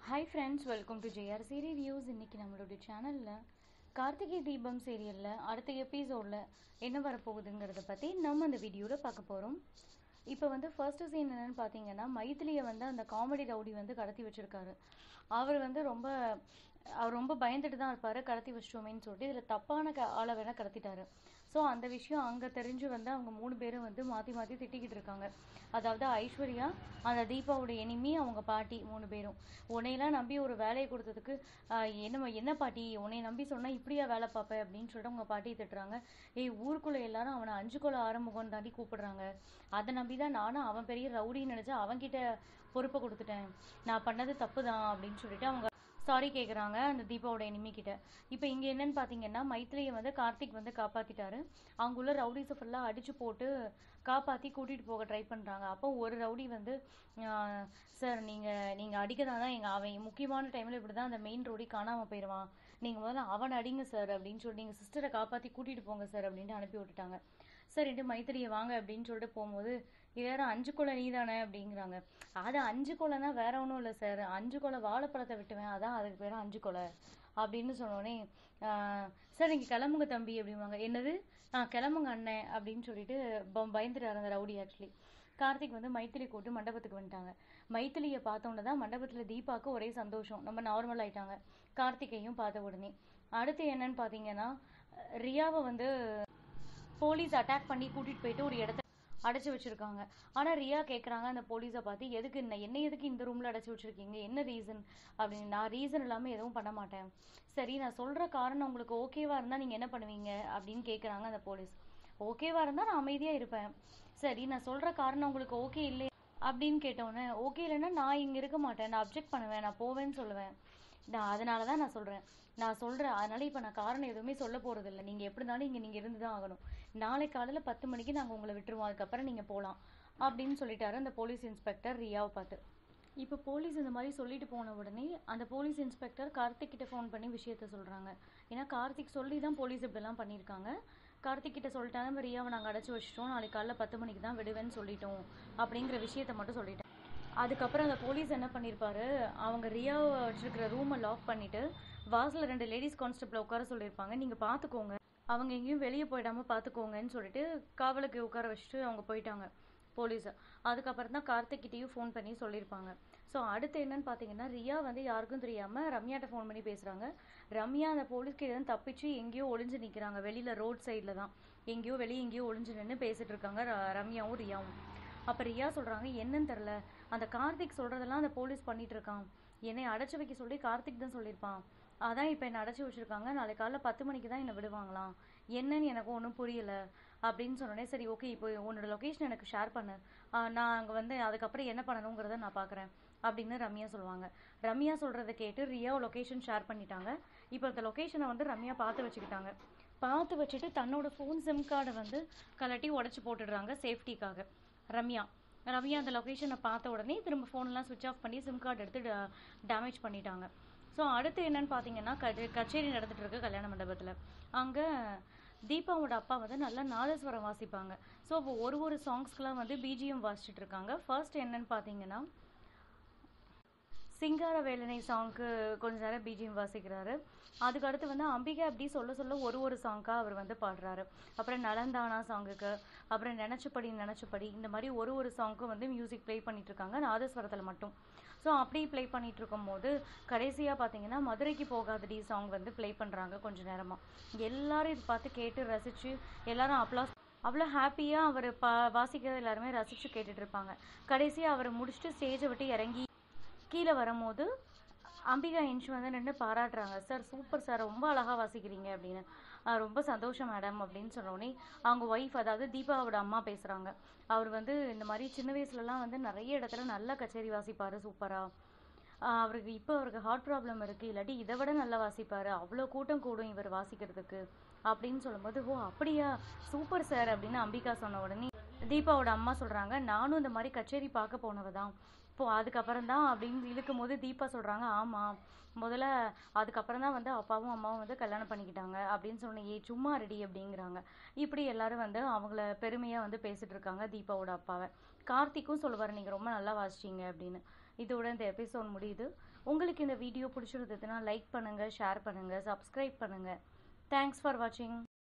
hi friends welcome to JRC reviews இன்னைக்கு நம்மளுடைய சேனலில் கார்த்திகை தீபம் சீரியலில் அடுத்த எபிசோடில் என்ன வரப்போகுதுங்கிறத பற்றி நம்ம இந்த வீடியோவில் பார்க்க போகிறோம் இப்போ வந்து ஃபர்ஸ்ட் சீன் என்னன்னு பார்த்தீங்கன்னா மைத்திலியை வந்து அந்த காமெடி ரவுடி வந்து கடத்தி வச்சிருக்காரு அவர் வந்து ரொம்ப அவர் ரொம்ப பயந்துட்டு தான் இருப்பார் கடத்தி வச்சிட்டோமேன்னு சொல்லிட்டு இதில் தப்பான க ஆளை வேணால் கடத்திட்டாரு ஸோ அந்த விஷயம் அங்கே தெரிஞ்சு வந்து அவங்க மூணு பேரும் வந்து மாற்றி மாற்றி திட்டிக்கிட்டு இருக்காங்க அதாவது ஐஸ்வர்யா அந்த தீபாவோட எனிமி அவங்க பாட்டி மூணு பேரும் உன்னையெல்லாம் நம்பி ஒரு வேலையை கொடுத்ததுக்கு ஆஹ், என்ன என்ன பாட்டி உன்னை நம்பி சொன்னால் இப்படியா வேலை பார்ப்ப அப்படின்னு சொல்லிட்டு அவங்க பாட்டியை திட்டுறாங்க ஏய் ஊருக்குள்ளே எல்லாரும் அவனை அஞ்சு கொலை ஆரம்பம் தாண்டி கூப்பிடுறாங்க அதை நம்பி தான் நானும் அவன் பெரிய ரவுடின்னு நினச்சி அவன்கிட்ட பொறுப்பை கொடுத்துட்டேன் நான் பண்ணது தப்பு தான் அப்படின்னு சொல்லிட்டு அவங்க சாரி கேட்குறாங்க அந்த தீபாவோட enemy கிட்ட இப்போ இங்கே என்னன்னு பார்த்தீங்கன்னா மைத்திலியை வந்து கார்த்திக் வந்து காப்பாற்றிட்டாரு அவங்க உள்ள ரவுடிஸை ஃபுல்லாக அடிச்சு போட்டு காப்பாற்றி கூட்டிகிட்டு போக ட்ரை பண்ணுறாங்க அப்போ ஒரு ரவுடி வந்து சார் நீங்கள் நீங்கள் அடிக்கதான் தான் எங்கள் அவன் முக்கியமான டைமில் இப்படி தான் அந்த மெயின் ரோடி காணாமல் போயிடுவான் நீங்கள் முதல்ல அவனை அடிங்க சார் அப்படின்னு சொல்லி நீங்கள் சிஸ்டரை காப்பாற்றி கூட்டிகிட்டு போங்க சார் அப்படின்ட்டு அனுப்பி விட்டுட்டாங்க சரின்ட்டு மைத்திரியை வாங்க அப்படின்னு சொல்லிட்டு போகும்போது இது வேற அஞ்சு கொலை நீதானே அப்படிங்கிறாங்க அது அஞ்சு கொலைனா வேற ஒன்றும் இல்லை சார் அஞ்சு கொலை வாழைப்பழத்தை விட்டுவேன் அதான் அதுக்கு பேர் அஞ்சு கொலை அப்படின்னு சொன்னோடனே சார் நீங்கள் கிளம்புங்க தம்பி அப்படிம்பாங்க என்னது ஆ கிளம்புங்க அண்ணன் அப்படின்னு சொல்லிட்டு ப- பயந்துட்டாரு அந்த ரவுடி ஆக்சுவலி கார்த்திக் வந்து மைத்திலி கூட்டு மண்டபத்துக்கு வந்துட்டாங்க மைத்திலியை பார்த்தோன்னே தான் மண்டபத்தில் தீபாவுக்கு ஒரே சந்தோஷம் நம்ம நார்மல் ஆயிட்டாங்க கார்த்திகையும் பார்த்த உடனே அடுத்து என்னன்னு பார்த்தீங்கன்னா ரியாவை வந்து போலீஸ் அட்டாக் பண்ணி கூட்டிட்டு போயிட்டு ஒரு இடத்த அடைச்சு வச்சிருக்காங்க ஆனா ரியா கேக்குறாங்க அந்த போலீஸை பார்த்து எதுக்கு என்ன என்ன எதுக்கு இந்த ரூம்ல அடைச்சு வச்சிருக்கீங்க என்ன ரீசன் அப்படின்னு நான் ரீசன் இல்லாம எதுவும் பண்ண மாட்டேன் சரி நான் சொல்ற காரணம் உங்களுக்கு ஓகேவா இருந்தா நீங்க என்ன பண்ணுவீங்க அப்படின்னு கேக்குறாங்க அந்த போலீஸ் ஓகேவா இருந்தா நான் அமைதியா இருப்பேன் சரி நான் சொல்ற காரணம் உங்களுக்கு ஓகே இல்லை அப்படின்னு கேட்டோன்னே ஓகே இல்லைன்னா நான் இங்க இருக்க மாட்டேன் நான் அப்ஜெக்ட் பண்ணுவேன் நான் போவேன்னு சொல்லுவேன் நான் அதனால தான் நான் சொல்றேன் நான் சொல்றேன் அதனால இப்ப நான் காரணம் எதுவுமே சொல்ல போறது இல்லை நீங்க எப்படி இருந்தாலும் இங்க நீங்க இருந்து தான் ஆகணும் நாளை காலையில பத்து மணிக்கு நாங்க உங்களை விட்டுருவோம் அதுக்கப்புறம் நீங்க போலாம் அப்படின்னு சொல்லிட்டாரு அந்த போலீஸ் இன்ஸ்பெக்டர் ரியாவை பார்த்து இப்போ போலீஸ் இந்த மாதிரி சொல்லிட்டு போன உடனே அந்த போலீஸ் இன்ஸ்பெக்டர் கார்த்திக் கிட்ட ஃபோன் பண்ணி விஷயத்த சொல்றாங்க ஏன்னா கார்த்திக் சொல்லி தான் போலீஸ் இப்படிலாம் பண்ணியிருக்காங்க கார்த்திக் கிட்ட சொல்லிட்டாங்க ரியாவை நாங்கள் அடைச்சி வச்சிட்டோம் நாளைக்கு காலைல பத்து மணிக்கு தான் விடுவேன்னு சொல்லிட்டோம் அப்படிங்கிற விஷயத்த மட்டும் சொல்லிட்டேன் அதுக்கப்புறம் அந்த போலீஸ் என்ன பண்ணியிருப்பாரு அவங்க ரியாவை வச்சிருக்கிற ரூமை லாக் பண்ணிட்டு வாசல்ல ரெண்டு லேடிஸ் கான்ஸ்டபிள உட்கார சொல்லியிருப்பாங்க நீங்க பாத்துக்கோங்க அவங்க எங்கேயும் வெளியே போயிடாம பாத்துக்கோங்கன்னு சொல்லிட்டு காவலுக்கு உட்கார வச்சுட்டு அவங்க போயிட்டாங்க போலீஸ் அதுக்கப்புறம் தான் கார்த்திக்கிட்டையும் ஃபோன் பண்ணி சொல்லியிருப்பாங்க ஸோ அடுத்து என்னன்னு பார்த்தீங்கன்னா ரியா வந்து யாருக்கும் தெரியாம ரம்யாட்ட ஃபோன் பண்ணி பேசுறாங்க ரம்யா அந்த போலீஸ் கிட்ட இருந்து தப்பிச்சு எங்கேயோ ஒளிஞ்சு நிக்கிறாங்க வெளியில ரோட் சைடில் தான் எங்கேயோ வெளியே எங்கேயோ ஒளிஞ்சு நின்று பேசிட்டு இருக்காங்க ர- ரம்யாவும் ரியாவும் அப்ப ரியா சொல்றாங்க என்னன்னு தெரியல அந்த கார்த்திக் சொல்றதெல்லாம் அந்த போலீஸ் பண்ணிட்டு இருக்கான் என்னை அடைச்சு வைக்க சொல்லி கார்த்திக் தான் சொல்லியிருப்பான் அதான் இப்போ என்னை அடைச்சி வச்சிருக்காங்க நாளைக்கு காலைல பத்து மணிக்கு தான் என்னை விடுவாங்களாம் என்னன்னு எனக்கு ஒன்றும் புரியல அப்படின்னு சொன்னோடனே சரி ஓகே இப்போ உன்னோட லொகேஷன் எனக்கு ஷேர் பண்ணு ஆஹ் நான் அங்கே வந்து அதுக்கப்புறம் என்ன பண்ணணுங்கிறத நான் பார்க்குறேன் அப்படின்னு ரம்யா சொல்லுவாங்க ரம்யா சொல்றதை கேட்டு ரியா லொகேஷன் ஷேர் பண்ணிட்டாங்க இப்போ அந்த லொகேஷனை வந்து ரம்யா பார்த்து வச்சுக்கிட்டாங்க பார்த்து வச்சுட்டு தன்னோட ஃபோன் சிம் கார்டை வந்து கலட்டி உடச்சி போட்டுடுறாங்க சேஃப்டிக்காக ரம்யா ரம்யா அந்த லொகேஷனை பார்த்த உடனே திரும்ப ஃபோன்லாம் சுவிட்ச் ஆஃப் பண்ணி சிம் கார்டு எடுத்து டேமேஜ் பண்ணிட்டாங்க ஸோ அடுத்து என்னன்னு பார்த்தீங்கன்னா கச்சே- கச்சேரி நடந்துட்டு இருக்கு கல்யாண மண்டபத்தில் அங்கே தீபாவோட அப்பா வந்து நல்லா நாதஸ்வரம் வாசிப்பாங்க ஸோ ஒரு ஒரு சாங்ஸ்க்குலாம் வந்து பிஜிஎம் வாசிச்சுட்டு இருக்காங்க ஃபர்ஸ்ட் என்னன்னு பார்த்தீங்கன்னா சிங்கார வேலனை சாங்க்கு கொஞ்ச நேரம் பிஜிஎம் வாசிக்கிறாரு அதுக்கு அடுத்து வந்து அம்பிகா அப்படி சொல்ல சொல்ல ஒரு ஒரு சாங்க்கா அவர் வந்து பாடுறாரு அப்புறம் நலந்தானா சாங்குக்கு அப்புறம் நினைச்சபடி நினைச்சபடி இந்த மாதிரி ஒரு ஒரு சாங்க்கும் வந்து மியூசிக் ப்ளே பண்ணிட்டு இருக்காங்க நாதஸ்வரத்தில் மட்டும் ஸோ அப்படி ப்ளே பண்ணிட்டு இருக்கும்போது கடைசியாக பார்த்தீங்கன்னா மதுரைக்கு போகாதடி சாங் வந்து ப்ளே பண்ணுறாங்க கொஞ்ச நேரமா எல்லாரும் இது பார்த்து கேட்டு ரசிச்சு எல்லாரும் அப்ளாஸ் அவ்வளோ ஹாப்பியாக அவர் பா வாசிக்கிறது எல்லாருமே ரசிச்சு கேட்டுட்டு இருப்பாங்க கடைசியாக அவர் முடிச்சுட்டு ஸ்டேஜை விட்டு இறங்கி கீழே வரும்போது அம்பிகா இன்ச் வந்து நின்று பாராட்டுறாங்க சார் சூப்பர் சார் ரொம்ப அழகாக வாசிக்கிறீங்க அப்படின்னு "ஆஹ் ரொம்ப சந்தோஷம் மேடம் அப்படின்னு சொன்னோடனே அவங்க ஒய்ஃப் அதாவது தீபாவோட அம்மா பேசுகிறாங்க அவர் வந்து இந்த மாதிரி சின்ன வயசுலலாம் வந்து நிறைய இடத்துல நல்ல கச்சேரி வாசிப்பார் சூப்பராக அவருக்கு இப்போ அவருக்கு ஹார்ட் ப்ராப்ளம் இருக்குது இல்லாட்டி இதை விட நல்லா வாசிப்பார் அவ்வளோ கூட்டம் கூடும் இவர் வாசிக்கிறதுக்கு அப்படின்னு சொல்லும்போது ஓ அப்படியா சூப்பர் சார் அப்படின்னு அம்பிகா சொன்ன உடனே தீபாவோட அம்மா சொல்கிறாங்க நானும் இந்த மாதிரி கச்சேரி பார்க்க போனவ தான் இப்போ அதுக்கப்புறம் தான் அப்படின்னு இழுக்கும் போது தீபா சொல்கிறாங்க ஆமாம் முதல்ல அதுக்கப்புறம் தான் வந்து அப்பாவும் அம்மாவும் வந்து கல்யாணம் பண்ணிக்கிட்டாங்க அப்படின்னு சொன்னேன் ஏ சும்மா ரெடி அப்படிங்கிறாங்க இப்படி எல்லாரும் வந்து அவங்கள பெருமையாக வந்து பேசிட்டு இருக்காங்க தீபாவோட அப்பாவை கார்த்திக்கும் சொல்லுவார் நீங்கள் ரொம்ப நல்லா வாசிச்சீங்க அப்படின்னு இதோட இந்த எபிசோட் முடியுது உங்களுக்கு இந்த வீடியோ பிடிச்சிருந்ததுன்னா லைக் பண்ணுங்கள் ஷேர் பண்ணுங்கள் சப்ஸ்கிரைப் பண்ணுங்கள் தேங்க்ஸ் ஃபார் வாட்சிங்